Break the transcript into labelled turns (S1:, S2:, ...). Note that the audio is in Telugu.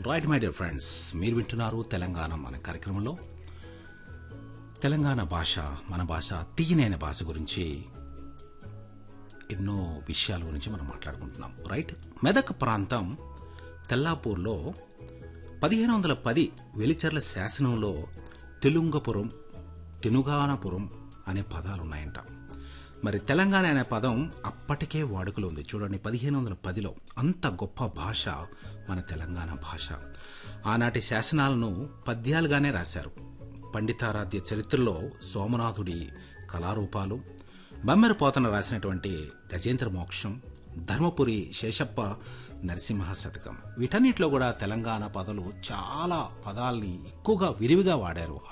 S1: రైట్ మై డియర్ ఫ్రెండ్స్ మీరు వింటున్నారు తెలంగాణ మన కార్యక్రమంలో తెలంగాణ భాష మన భాష తీయనైన భాష గురించి ఎన్నో విషయాల గురించి మనం మాట్లాడుకుంటున్నాం రైట్ మెదక్ ప్రాంతం తెల్లాపూర్లో పదిహేను వందల పది వెలిచర్ల శాసనంలో తెలుంగపురం తెనుగానపురం అనే పదాలు ఉన్నాయంట మరి తెలంగాణ అనే పదం అప్పటికే వాడుకలో ఉంది చూడండి పదిహేను వందల పదిలో అంత గొప్ప భాష మన తెలంగాణ భాష ఆనాటి శాసనాలను పద్యాలుగానే రాశారు పండితారాధ్య చరిత్రలో సోమనాథుడి కళారూపాలు బమ్మెర పోతన రాసినటువంటి గజేంద్ర మోక్షం ధర్మపురి శేషప్ప నరసింహ శతకం వీటన్నిటిలో కూడా తెలంగాణ పదాలు చాలా పదాల్ని ఎక్కువగా విరివిగా వాడారు